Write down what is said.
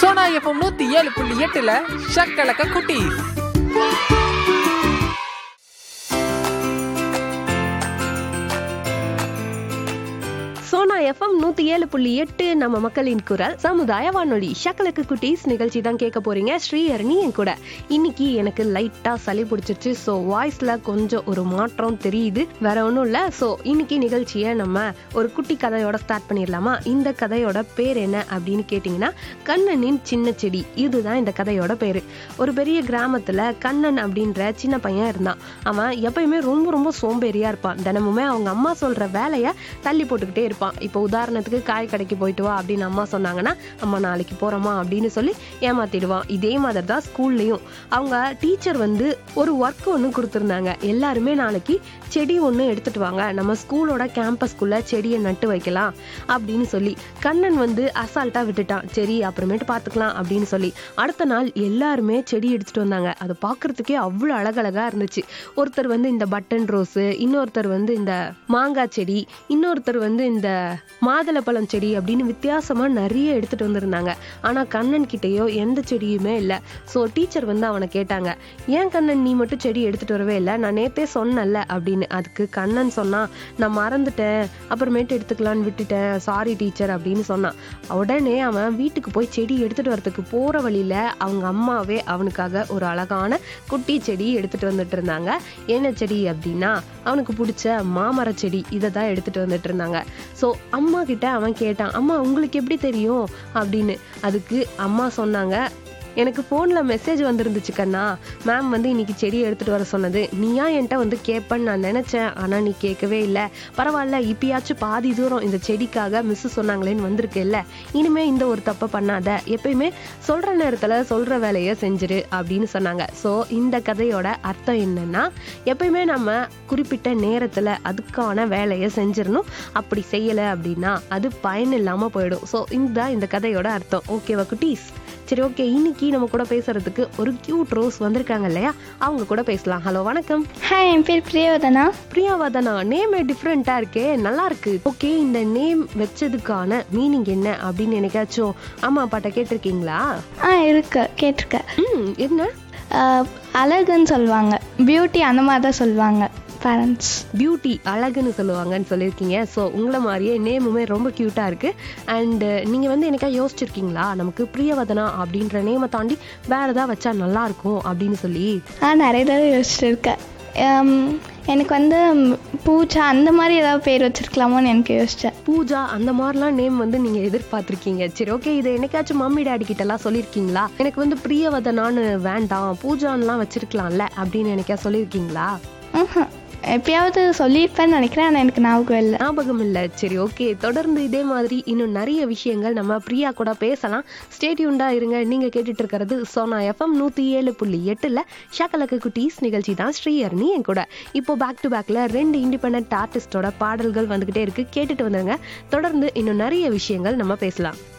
Sona FM நூத்தி ஏழு புள்ளி எட்டுல ஷக்கலக்க குட்டி சோனா எஃப்எம் நூத்தி ஏழு புள்ளி எட்டு நம்ம மக்களின் குரல் சமுதாய வானொலி ஷக்கலுக்கு குட்டீஸ் நிகழ்ச்சி தான் கேட்க போறீங்க ஸ்ரீஹரணி என் கூட இன்னைக்கு எனக்கு லைட்டா சளி பிடிச்சிருச்சு ஸோ வாய்ஸ்ல கொஞ்சம் ஒரு மாற்றம் தெரியுது வேற ஒன்றும் இல்லை ஸோ இன்னைக்கு நிகழ்ச்சியை நம்ம ஒரு குட்டி கதையோட ஸ்டார்ட் பண்ணிடலாமா இந்த கதையோட பேர் என்ன அப்படின்னு கேட்டிங்கன்னா கண்ணனின் சின்ன செடி இதுதான் இந்த கதையோட பேரு ஒரு பெரிய கிராமத்துல கண்ணன் அப்படின்ற சின்ன பையன் இருந்தான் அவன் எப்பயுமே ரொம்ப ரொம்ப சோம்பேறியா இருப்பான் தினமுமே அவங்க அம்மா சொல்ற வேலையை தள்ளி போட்டுக்கிட்டே இருப்பான் இப்போ உதாரணத்துக்கு காய் கடைக்கு போயிட்டு வா அப்படின்னு அம்மா சொன்னாங்கன்னா அம்மா நாளைக்கு போறோமா அப்படின்னு சொல்லி ஏமாத்திடுவான் இதே மாதிரி தான் ஸ்கூல்லையும் அவங்க டீச்சர் வந்து ஒரு ஒர்க் ஒன்று கொடுத்துருந்தாங்க எல்லாருமே நாளைக்கு செடி ஒன்று எடுத்துட்டு வாங்க நம்ம ஸ்கூலோட கேம்பஸ்குள்ள செடியை நட்டு வைக்கலாம் அப்படின்னு சொல்லி கண்ணன் வந்து அசால்ட்டா விட்டுட்டான் சரி அப்புறமேட்டு பார்த்துக்கலாம் அப்படின்னு சொல்லி அடுத்த நாள் எல்லாருமே செடி எடுத்துட்டு வந்தாங்க அது பார்க்கறதுக்கே அவ்வளோ அழகழகா இருந்துச்சு ஒருத்தர் வந்து இந்த பட்டன் ரோஸு இன்னொருத்தர் வந்து இந்த மாங்காய் செடி இன்னொருத்தர் வந்து இந்த மாதுளப்பழம் செடி அப்படின்னு வித்தியாசமா நிறைய எடுத்துட்டு வந்திருந்தாங்க ஆனா கண்ணன் கிட்டேயோ எந்த செடியுமே இல்லை ஸோ டீச்சர் வந்து அவனை கேட்டாங்க ஏன் கண்ணன் நீ மட்டும் செடி எடுத்துட்டு வரவே இல்லை நான் நேத்தே சொன்னேன்ல அப்படின்னு அதுக்கு கண்ணன் சொன்னா நான் மறந்துட்டேன் அப்புறமேட்டு எடுத்துக்கலான்னு விட்டுட்டேன் சாரி டீச்சர் அப்படின்னு சொன்னான் உடனே அவன் வீட்டுக்கு போய் செடி எடுத்துட்டு வரதுக்கு போற வழியில அவங்க அம்மாவே அவனுக்காக ஒரு அழகான குட்டி செடி எடுத்துட்டு வந்துட்டு இருந்தாங்க என்ன செடி அப்படின்னா அவனுக்கு பிடிச்ச மாமர செடி இதை தான் எடுத்துட்டு வந்துட்டு இருந்தாங்க ஸோ அம்மா கிட்ட அவன் கேட்டான் அம்மா உங்களுக்கு எப்படி தெரியும் அப்படின்னு அதுக்கு அம்மா சொன்னாங்க எனக்கு ஃபோனில் மெசேஜ் வந்திருந்துச்சு கண்ணா மேம் வந்து இன்னைக்கு செடி எடுத்துகிட்டு வர சொன்னது நீயா என்கிட்ட வந்து கேட்பேன்னு நான் நினச்சேன் ஆனால் நீ கேட்கவே இல்லை பரவாயில்ல இப்பயாச்சும் பாதி தூரம் இந்த செடிக்காக மிஸ் சொன்னாங்களேன்னு வந்திருக்குல்ல இனிமே இந்த ஒரு தப்பை பண்ணாத எப்பயுமே சொல்கிற நேரத்தில் சொல்கிற வேலையை செஞ்சிரு அப்படின்னு சொன்னாங்க ஸோ இந்த கதையோட அர்த்தம் என்னன்னா எப்பயுமே நம்ம குறிப்பிட்ட நேரத்தில் அதுக்கான வேலையை செஞ்சிடணும் அப்படி செய்யலை அப்படின்னா அது பயன் இல்லாமல் போயிடும் ஸோ இந்த இந்த கதையோட அர்த்தம் ஓகேவா குட்டீஸ் சரி ஓகே இன்னைக்கு நம்ம கூட பேசுறதுக்கு ஒரு கியூட் ரோஸ் வந்திருக்காங்க இல்லையா அவங்க கூட பேசலாம் ஹலோ வணக்கம் ஹாய் என் பேர் பிரியவதனா பிரியாவதனா நேம் டிஃப்ரெண்டா இருக்கே நல்லா இருக்கு ஓகே இந்த நேம் வச்சதுக்கான மீனிங் என்ன அப்படின்னு எனக்காச்சும் அம்மா அப்பாட்ட கேட்டிருக்கீங்களா ஆ இருக்கு கேட்டிருக்கேன் ம் என்ன அஹ், அழகுன்னு சொல்லுவாங்க பியூட்டி அந்த மாதிரி தான் சொல்லுவாங்க பேரண்ட்ஸ் பியூட்டி அழகுன்னு சொல்லுவாங்கன்னு சொல்லியிருக்கீங்க ஸோ உங்களை மாதிரியே நேமுமே ரொம்ப க்யூட்டாக இருக்கு அண்டு நீங்கள் வந்து எனக்கா யோசிச்சிருக்கீங்களா நமக்கு பிரியவதனா அப்படின்ற நேமை தாண்டி வேற ஏதாவது வச்சா நல்லா இருக்கும் அப்படின்னு சொல்லி ஆ நிறைய தடவை யோசிச்சுட்டு இருக்கேன் ஹம், எனக்கு வந்து ம், பூஜா அந்த மாதிரி ஏதாவது பேர் வச்சிருக்கலாமோன்னு எனக்கு யோசித்தேன் பூஜா அந்த மாதிரிலாம் நேம் வந்து நீங்க எதிர்பார்த்திருக்கீங்க சரி ஓகே இது என்னைக்காச்சும் மம்மி டாடி கிட்ட எல்லாம் சொல்லியிருக்கீங்களா எனக்கு வந்து பிரியவதனான்னு வேண்டாம் பூஜான்லாம் வச்சிருக்கலாம்ல அப்படின்னு எனக்கா சொல்லியிருக்கீங்களா ம்ஹும். எப்பயாவது சொல்லியிருப்பேன்னு நினைக்கிறேன் ஆனால் எனக்கு ஞாபகம் இல்லை ஞாபகம் இல்ல சரி ஓகே தொடர்ந்து இதே மாதிரி இன்னும் நிறைய விஷயங்கள் நம்ம பிரியா கூட பேசலாம் ஸ்டேட்யூண்டா இருங்க நீங்க கேட்டுட்டு இருக்கிறது சோனா எஃப்எம் நூத்தி ஏழு புள்ளி எட்டுல ஷக்கலக்கு குட்டீஸ் நிகழ்ச்சி தான் ஸ்ரீஹரணி என் கூட இப்போ பேக் டு பேக்ல ரெண்டு இண்டிபெண்ட் ஆர்டிஸ்டோட பாடல்கள் வந்துகிட்டே இருக்கு கேட்டுட்டு வந்துருங்க தொடர்ந்து இன்னும் நிறைய விஷயங்கள் நம்ம பேசலாம்